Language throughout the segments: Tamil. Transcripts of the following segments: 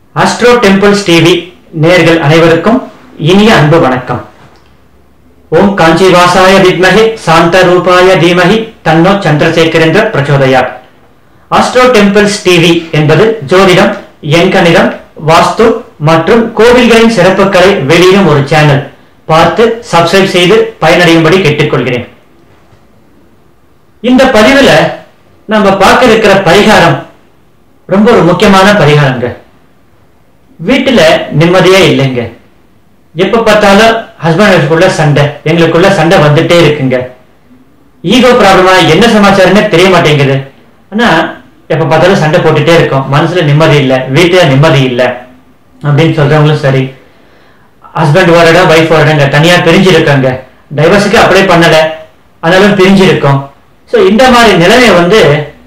அஸ்ட்ரோ டெம்பிள்ஸ் டிவி நேர்கள் அனைவருக்கும் இனிய அன்பு வணக்கம் ஓம் காஞ்சிவாசாய வித்மஹி சாந்த ரூபாய தீமஹி தன்னோ சந்திரசேகரேந்திர பிரச்சோதயாத் அஸ்ட்ரோ டெம்பிள்ஸ் டிவி என்பது ஜோதிடம் எண்கணிதம் வாஸ்து மற்றும் கோவில்களின் சிறப்புகளை வெளியிடும் ஒரு சேனல் பார்த்து சப்ஸ்கிரைப் செய்து பயனடையும்படி கேட்டுக்கொள்கிறேன் இந்த பதிவுல நம்ம பார்க்க இருக்கிற பரிகாரம் ரொம்ப ஒரு முக்கியமான பரிகாரங்க வீட்டுல நிம்மதியே இல்லைங்க எப்ப பார்த்தாலும் ஹஸ்பண்ட் ஒய்ஃப்குள்ள சண்டை எங்களுக்குள்ள சண்டை வந்துட்டே இருக்குங்க ஈகோ ப்ராப்ளமா என்ன சமாச்சாரம்னே தெரிய மாட்டேங்குது ஆனா எப்ப பார்த்தாலும் சண்டை போட்டுட்டே இருக்கோம் மனசுல நிம்மதி இல்ல வீட்டுல நிம்மதி இல்ல அப்படின்னு சொல்றவங்களும் சரி ஹஸ்பண்ட் ஒரு இடம் ஒய்ஃப் ஒரு இடங்க தனியா பிரிஞ்சிருக்காங்க டைவர்ஸுக்கு அப்ளை பண்ணல ஆனாலும் பிரிஞ்சிருக்கோம் ஸோ இந்த மாதிரி நிலைமையை வந்து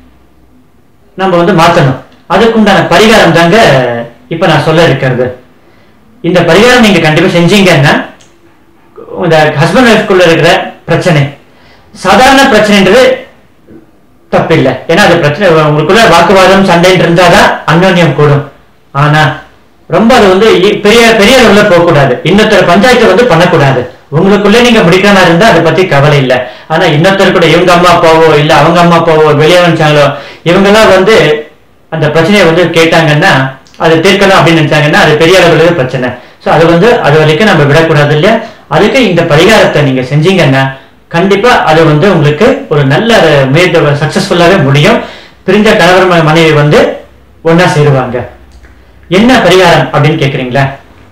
நம்ம வந்து மாத்தணும் அதுக்குண்டான பரிகாரம் தாங்க இப்ப நான் சொல்ல இருக்கிறது இந்த பரிகாரம் நீங்க கண்டிப்பா செஞ்சீங்கன்னா இந்த ஹஸ்பண்ட் ஒய்ஃப்குள்ள இருக்கிற பிரச்சனை சாதாரண பிரச்சனைன்றது தப்பில்லை ஏன்னா அது பிரச்சனை உங்களுக்குள்ள வாக்குவாதம் சண்டைன்னு இருந்தாதான் அந்யோன்யம் கூடும் ஆனா ரொம்ப அது வந்து இ- பெரிய பெரிய அளவுல போகக்கூடாது இன்னொருத்தர் பஞ்சாயத்து வந்து பண்ணக்கூடாது உங்களுக்குள்ளே நீங்க முடிக்காம இருந்தா அதை பத்தி கவலை இல்லை ஆனா இன்னொருத்தர் கூட இவங்க அம்மா அப்பாவோ இல்ல அவங்க அம்மா அப்பாவோ வெளியே வந்தாங்களோ இவங்கெல்லாம் வந்து அந்த பிரச்சனையை வந்து கேட்டாங்கன்னா அது தீர்க்கணும் அப்படின்னு நினைச்சாங்கன்னா அது பெரிய அளவுல பிரச்சனை சோ அது வந்து அது வரைக்கும் நம்ம விடக்கூடாது இல்லையா அதுக்கு இந்த பரிகாரத்தை நீங்க செஞ்சீங்கன்னா கண்டிப்பா அது வந்து உங்களுக்கு ஒரு நல்ல முயற்சி சக்சஸ்ஃபுல்லாவே முடியும் பிரிஞ்ச கணவர் ம- மனைவி வந்து ஒண்ணா சேருவாங்க என்ன பரிகாரம் அப்படின்னு கேக்குறீங்களா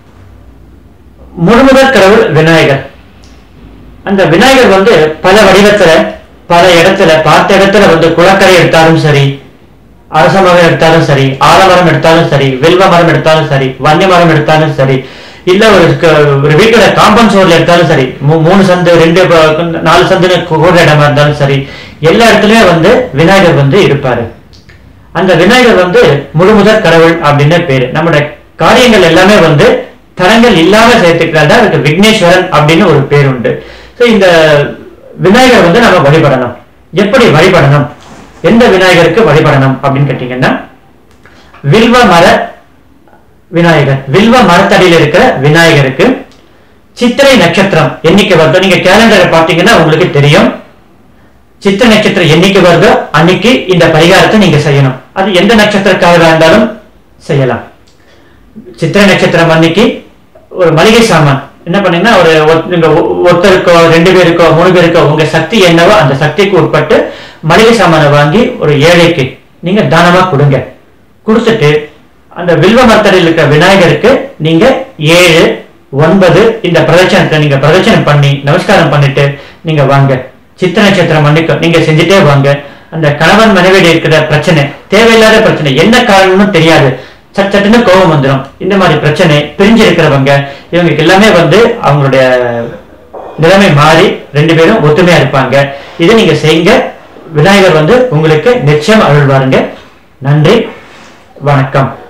முழுமுதற் கடவுள் விநாயகர் அந்த விநாயகர் வந்து பல வடிவத்துல பல இடத்துல பார்த்த இடத்துல வந்து குளக்கரை எடுத்தாலும் சரி அரச மரம் எடுத்தாலும் சரி ஆலமரம் எடுத்தாலும் சரி வில்வ மரம் எடுத்தாலும் சரி வன்னிய மரம் எடுத்தாலும் சரி இல்ல ஒரு க- ஒரு வீட்டோட காம்பவுண்ட் சுவர்ல எடுத்தாலும் சரி மூ- மூணு சந்து ரெண்டு ப- நாலு சந்து கூட இடமா இருந்தாலும் சரி எல்லா இடத்துலயும் வந்து விநாயகர் வந்து இருப்பாரு அந்த விநாயகர் வந்து முழுமுதற் கடவுள் அப்படின்னு பேரு நம்முடைய காரியங்கள் எல்லாமே வந்து தடங்கள் இல்லாம சேர்த்துக்கிறாங்க அதுக்கு விக்னேஸ்வரன் அப்படின்னு ஒரு பேர் உண்டு சோ இந்த விநாயகர் வந்து நம்ம வழிபடணும் எப்படி வழிபடணும் எந்த விநாயகருக்கு வழிபடணும் அப்படின்னு கேட்டீங்கன்னா வில்வ மர விநாயகர் வில்வ மரத்தடியில் இருக்கிற விநாயகருக்கு சித்திரை நட்சத்திரம் என்னைக்கு வருதோ நீங்க கேலண்டரை பார்த்தீங்கன்னா உங்களுக்கு தெரியும் சித்திர நட்சத்திரம் என்னைக்கு வருதோ அன்னைக்கு இந்த பரிகாரத்தை நீங்க செய்யணும் அது எந்த நட்சத்திரக்காரராக இருந்தாலும் செய்யலாம் சித்திரை நட்சத்திரம் அன்னைக்கு ஒரு மளிகை சாமான் என்ன பண்ணீங்கன்னா ஒரு ஒத்- நீங்க ஒ- ஒருத்தருக்கோ ரெண்டு பேருக்கோ மூணு பேருக்கோ உங்க சக்தி என்னவோ அந்த சக்திக்கு உட்பட்டு மளிகை சாமானை வாங்கி ஒரு ஏழைக்கு நீங்க தானமா கொடுங்க கொடுத்துட்டு அந்த வில்வ மரத்தடியில் இருக்கிற விநாயகருக்கு நீங்க ஏழு ஒன்பது இந்த பிரதட்சணத்தை நீங்க பிரதட்சணம் பண்ணி நமஸ்காரம் பண்ணிட்டு நீங்க வாங்க சித்த நட்சத்திரம் அன்னைக்கு நீங்க செஞ்சுட்டே வாங்க அந்த கணவன் மனைவியில இருக்கிற பிரச்சனை தேவையில்லாத பிரச்சனை என்ன காரணம்னு தெரியாது சட் சட்டுன்னு கோபம் வந்துடும் இந்த மாதிரி பிரச்சனை பிரிஞ்சு இருக்கிறவங்க இவங்களுக்கு எல்லாமே வந்து அவங்களுடைய நிலைமை மாறி ரெண்டு பேரும் ஒத்துமையா இருப்பாங்க இதை நீங்க செய்யுங்க விநாயகர் வந்து உங்களுக்கு நிச்சயம் அருள்வாருங்க நன்றி வணக்கம்